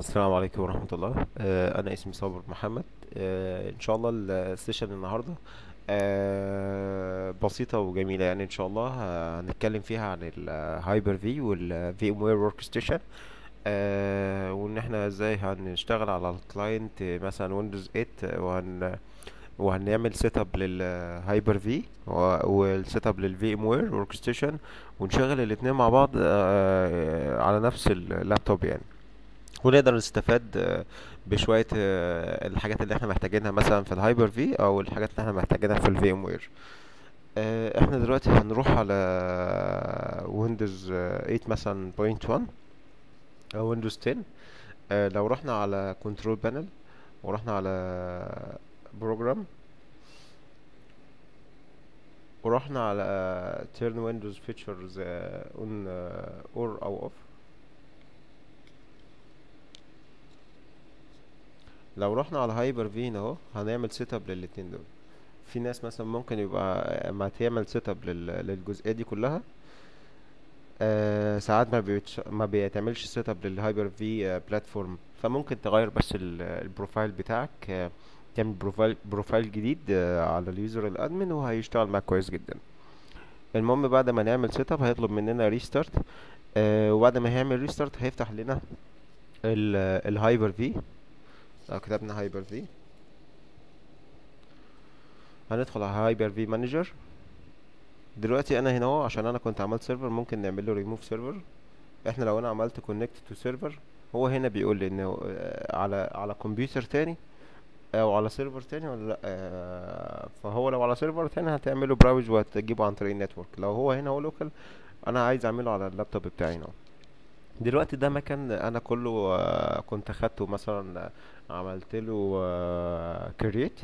السلام عليكم ورحمة الله آه، أنا اسمي صابر محمد آه، إن شاء الله السيشن النهاردة آه، بسيطة وجميلة يعني إن شاء الله آه، هنتكلم فيها عن الهايبر في والفي ام وير ورك ستيشن وإن احنا ازاي هنشتغل على الكلاينت مثلا ويندوز 8 وهن وهنعمل سيت اب للهايبر في والسيت اب للفي ام وير ورك ستيشن ونشغل الاتنين مع بعض آه، على نفس اللابتوب يعني ونقدر نستفاد آه، بشوية آه، الحاجات اللي احنا محتاجينها مثلا في الهايبر في او الحاجات اللي احنا محتاجينها في الفي ام وير احنا دلوقتي هنروح على ويندوز 8 مثلا بوينت 1 او ويندوز 10 آه، لو رحنا على كنترول بانل ورحنا على بروجرام ورحنا على turn windows features آه، on آه، or او off لو رحنا على هايبر في هنا اهو هنعمل سيت اب للاتنين دول في ناس مثلا ممكن يبقى ما تعمل سيت اب للجزئيه دي كلها آه ساعات ما بيتش ما بيتعملش سيت اب للهايبر في بلاتفورم فممكن تغير بس ال- البروفايل بتاعك آه تعمل بروفايل بروفايل جديد آه على اليوزر الادمن وهيشتغل معاك كويس جدا المهم بعد ما نعمل سيت اب هيطلب مننا ريستارت آه وبعد ما هيعمل ريستارت هيفتح لنا الهايبر في لو كتبنا هايبر في هندخل على هايبر في مانجر دلوقتي انا هنا اهو عشان انا كنت عملت سيرفر ممكن نعمل له ريموف سيرفر احنا لو انا عملت كونكت تو سيرفر هو هنا بيقول لي انه آه، على على كمبيوتر تاني او على سيرفر تاني ولا لا آه، فهو لو على سيرفر تاني هتعمله براوج وهتجيبه عن طريق النتورك لو هو هنا هو لوكال انا عايز اعمله على اللابتوب بتاعي هنا دلوقتي ده مكان انا كله آه، كنت اخدته مثلا آه، عملت له كرييت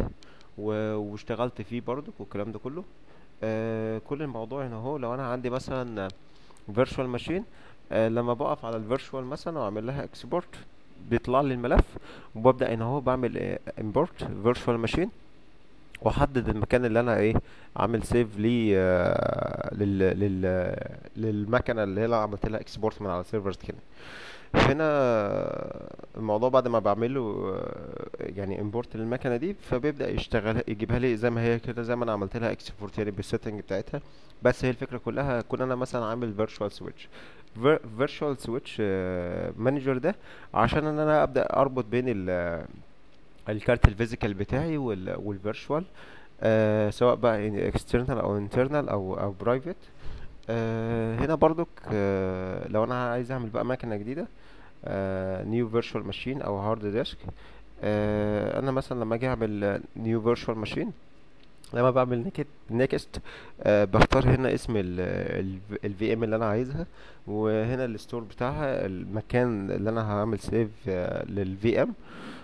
واشتغلت فيه برضو والكلام ده كله آه، كل الموضوع هنا اهو لو انا عندي مثلا فيرتشوال ماشين لما بقف على الفيرتشوال مثلا واعمل لها اكسبورت بيطلع لي الملف وببدا هنا اهو بعمل امبورت فيرتشوال ماشين واحدد المكان اللي انا ايه عامل سيف ليه آه، لل لل للمكنه اللي هي اللي عملت لها اكسبورت من على سيرفرز كده هنا الموضوع بعد ما بعمله آه، يعني امبورت للمكنه دي فبيبدا يشتغل يجيبها لي زي ما هي كده زي ما انا عملت لها اكسبورت يعني بالسيتنج بتاعتها بس هي الفكره كلها كون انا مثلا عامل فيرتشوال سويتش فيرتشوال سويتش مانجر ده عشان ان انا ابدا اربط بين ال الكارت الفيزيكال بتاعي وال والفيرتشوال آه سواء بقى اكسترنال او انترنال او او برايفت آه هنا برضك آه لو انا عايز اعمل بقى مكنه جديده نيو فيرتشوال ماشين او هارد ديسك آه انا مثلا لما اجي اعمل نيو فيرتشوال ماشين لما بعمل نيكت نيكست آه بختار هنا اسم الفي ام اللي انا عايزها وهنا الستور بتاعها المكان اللي انا هعمل سيف آه للفي ام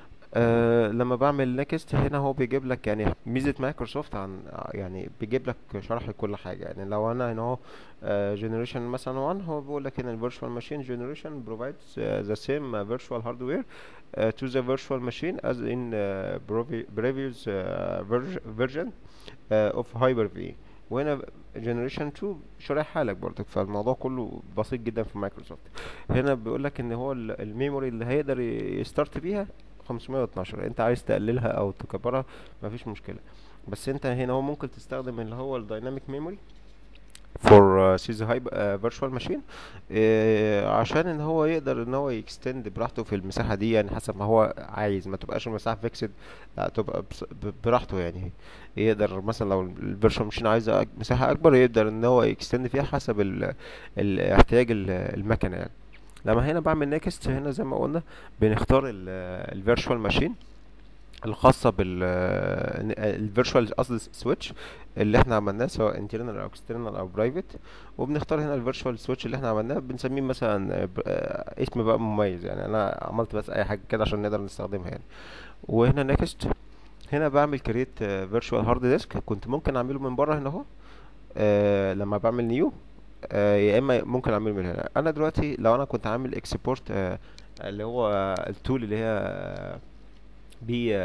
أه لما بعمل نيكست هنا هو بيجيب لك يعني ميزة مايكروسوفت عن يعني بيجيب لك شرح لكل حاجة يعني لو انا هنا اهو جنريشن مثلا 1 هو بيقول لك هنا الفيرتشوال ماشين جنريشن provides uh, the same uh, virtual hardware uh, to the virtual machine as in uh, previ- previous uh, verg- version uh, of Hyper-V وهنا جنريشن 2 شارحها لك برضك فالموضوع كله بسيط جدا في مايكروسوفت هنا بيقول لك ان هو ال- الميموري اللي هيقدر ي- يستارت بيها 512 انت عايز تقللها او تكبرها مفيش مشكله بس انت هنا هو ممكن تستخدم اللي هو الدايناميك ميموري فور سيز هاي فيرتشوال ماشين عشان ان هو يقدر ان هو يكستند براحته في المساحه دي يعني حسب ما هو عايز ما تبقاش المساحه فيكسد لا تبقى بس- ب- براحته يعني يقدر مثلا لو الفيرتشوال ماشين عايزه أك- مساحه اكبر يقدر ان هو يكستند فيها حسب ال- الاحتياج ال- المكنه يعني لما هنا بعمل نيكست هنا زي ما قلنا بنختار الفيرتشوال ماشين الخاصة بال الفيرتشوال قصدي سويتش اللي احنا عملناه سواء انترنال او اكسترنال او برايفت وبنختار هنا الفيرتشوال سويتش اللي احنا عملناه بنسميه مثلا ب- آه، اسم بقى مميز يعني انا عملت بس اي حاجة كده عشان نقدر نستخدمها يعني وهنا نيكست هنا بعمل كريت فيرتشوال هارد ديسك كنت ممكن اعمله من بره هنا اهو آه، لما بعمل نيو آه، يا اما ممكن اعمله من هنا انا دلوقتي لو انا كنت عامل اكسبورت اللي هو التول اللي هي بي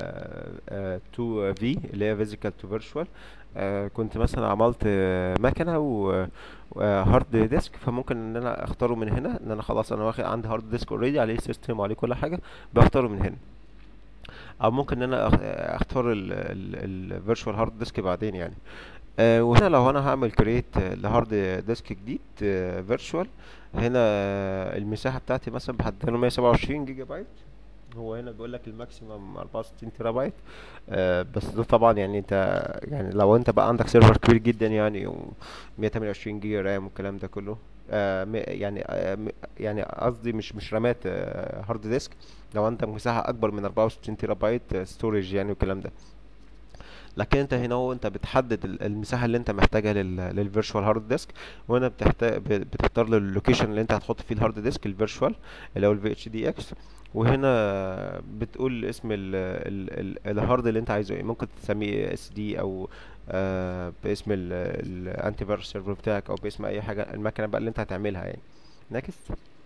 2 في اللي هي فيزيكال تو فيرتشوال كنت مثلا عملت آه، مكنه وهارد ديسك فممكن ان انا اختاره من هنا ان انا خلاص انا واخد عندي هارد ديسك اوريدي عليه سيستم وعليه كل حاجه بختاره من هنا او ممكن ان انا أخ- اختار الفيرتشوال هارد ديسك بعدين يعني آه، وهنا لو انا هعمل كريت لهارد ديسك جديد فيرتشوال هنا آه، المساحه بتاعتي مثلا بحددها له 127 جيجا بايت هو هنا بيقول لك الماكسيمم 64 تيرا بايت آه بس ده طبعا يعني انت يعني لو انت بقى عندك سيرفر كبير جدا يعني و 128 جيجا رام والكلام ده كله آه م- يعني آه م- يعني قصدي مش مش رامات آه هارد ديسك لو عندك مساحة أكبر من 64 تيرا بايت ستورج يعني والكلام ده لكن انت هنا هو انت بتحدد ال- المساحه اللي انت محتاجها لل للفيرتشوال هارد ديسك وهنا بتحتاج بتختار له اللوكيشن اللي انت هتحط فيه الهارد ديسك الفيرتشوال اللي هو الفي اتش دي اكس وهنا بتقول اسم ال ال ال الهارد اللي انت عايزه ايه ممكن تسميه اس دي او آه باسم الانتي فيروس سيرفر بتاعك او باسم اي حاجه المكنه بقى اللي انت هتعملها يعني نكست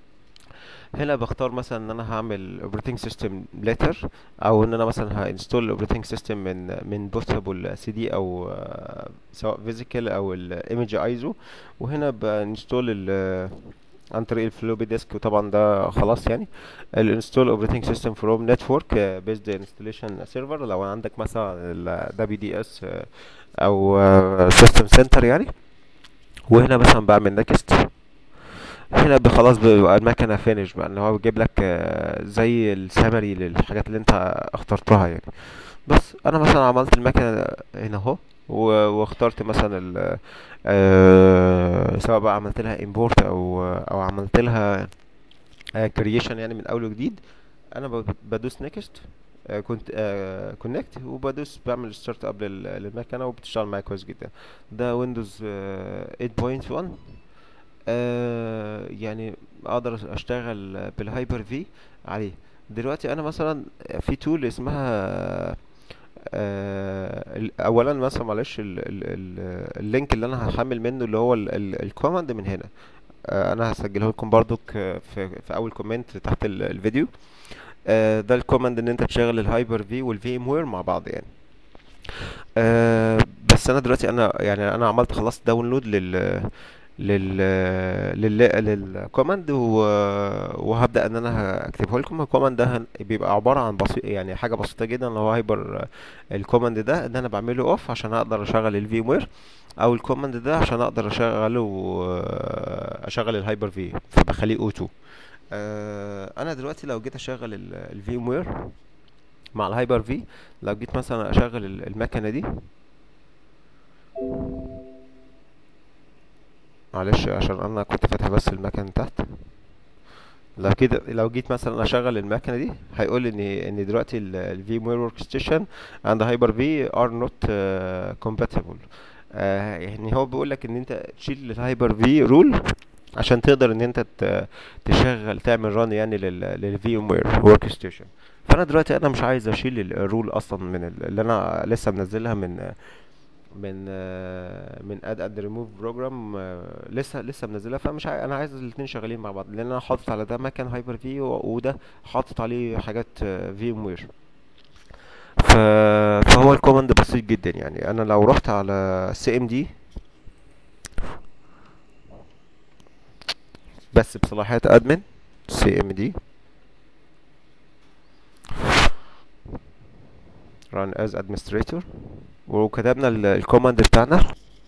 هنا بختار مثلا ان انا هعمل اوبريتنج سيستم ليتر او ان انا مثلا هانستول الاوبريتنج سيستم من من بوتابل سي دي او آه، سواء فيزيكال او الايمج ايزو وهنا بانستول ال عن طريق الفلوبي ديسك وطبعا ده خلاص يعني الانستول اوبريتنج سيستم فروم نتورك بيزد انستليشن سيرفر لو عندك مثلا ال WDS آه، او سيستم سنتر يعني وهنا مثلا بعمل نكست هنا ب- خلاص بيبقى المكنه فينش بقى ان هو بيجيب لك آه، زي السمري للحاجات اللي انت اخترتها يعني بس انا مثلا عملت المكنه هنا اهو و- واخترت مثلا ال آه، سواء بقى عملت لها امبورت او او عملت لها كرييشن يعني من اول وجديد انا ب- بدوس نيكست كنت كونكت وبدوس بعمل ستارت اب للمكنه وبتشتغل معايا كويس جدا ده ويندوز 8.1 آه يعني اقدر اشتغل بالهايبر في عليه دلوقتي انا مثلا في تول اسمها آه ال- اولا مثلا معلش ال ال ال اللينك اللي انا هحمل منه اللي هو الكوماند من هنا آه انا هسجله لكم برضو ك- في, في اول كومنت تحت ال- الفيديو آه ده الكوماند ان انت تشغل الهايبر في والفي ام وير مع بعض يعني آه بس انا دلوقتي انا يعني انا عملت خلاص داونلود لل لل لل للكوماند و... وهبدأ ان انا هكتبه لكم الكوماند ده هن- بيبقى عبارة عن بسيط يعني حاجة بسيطة جدا اللي هو هايبر الكوماند ده ان انا بعمله اوف عشان اقدر اشغل الفي وير او الكوماند ده عشان اقدر اشغله اشغل الهايبر في فبخليه اوتو انا دلوقتي لو جيت اشغل الفي وير مع الهايبر في لو جيت مثلا اشغل ال- المكنة دي معلش عشان انا كنت فاتح بس المكنة تحت لو كده لو جيت مثلا اشغل المكنه دي هيقول ان ان دلوقتي الفي وير ورك ستيشن اند هايبر في ار نوت كومباتبل يعني هو بيقول لك ان انت تشيل الهايبر في رول عشان تقدر ان انت ت- تشغل تعمل ران يعني للفي وير ورك ستيشن فانا دلوقتي انا مش عايز اشيل ال- الرول اصلا من ال- اللي انا لسه منزلها من من آه، من اد اند ريموف بروجرام لسه لسه منزلها فمش عاي... انا عايز الاتنين شغالين مع بعض لان انا حاطط على ده مكان هايبر في وده حاطط عليه حاجات في ام وير ف... فهو الكوماند بسيط جدا يعني انا لو رحت على سي ام دي بس بصلاحيات ادمن سي ام دي run as administrator وكتبنا ال- الكوماند بتاعنا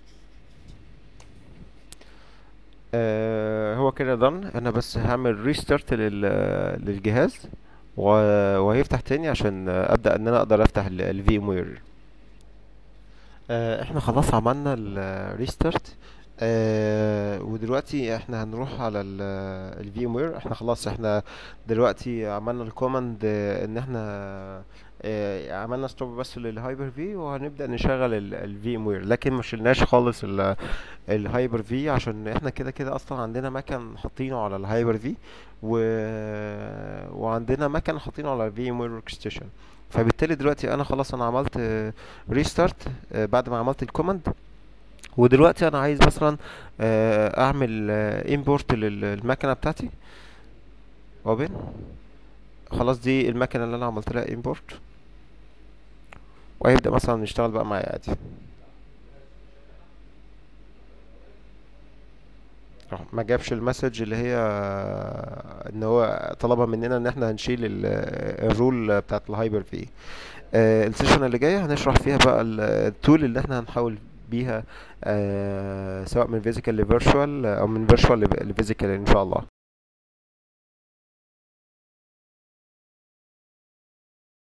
آه هو كده done انا بس هعمل ريستارت لل للجهاز و- وهيفتح تاني عشان ابدا ان انا اقدر افتح الفي ام وير احنا خلاص عملنا الريستارت آه ودلوقتي احنا هنروح على الفي ام وير احنا خلاص احنا دلوقتي عملنا الكوماند آه، ان احنا آه، عملنا ستوب بس للهايبر في وهنبدأ نشغل الفي ام وير لكن ما شلناش خالص الهايبر في عشان احنا كده كده اصلا عندنا مكان حاطينه على الهايبر في و... وعندنا مكان حاطينه على الفي ام وير ورك ستيشن فبالتالي دلوقتي انا خلاص انا عملت ريستارت بعد ما عملت الكوماند ودلوقتي انا عايز مثلا آه، اعمل امبورت للمكنه بتاعتي اوبن خلاص دي المكنه اللي انا عملت لها import وهيبدأ مثلا يشتغل بقى معايا عادي راح ما جابش المسج اللي هي ان هو طلبها مننا ان احنا هنشيل ال- الرول بتاعت الهايبر في السيشن اللي جايه هنشرح فيها بقى ال- التول اللي احنا هنحاول بيها آه، سواء من فيزيكال لفيرتشوال او من فيرتشوال لفيزيكال ان شاء الله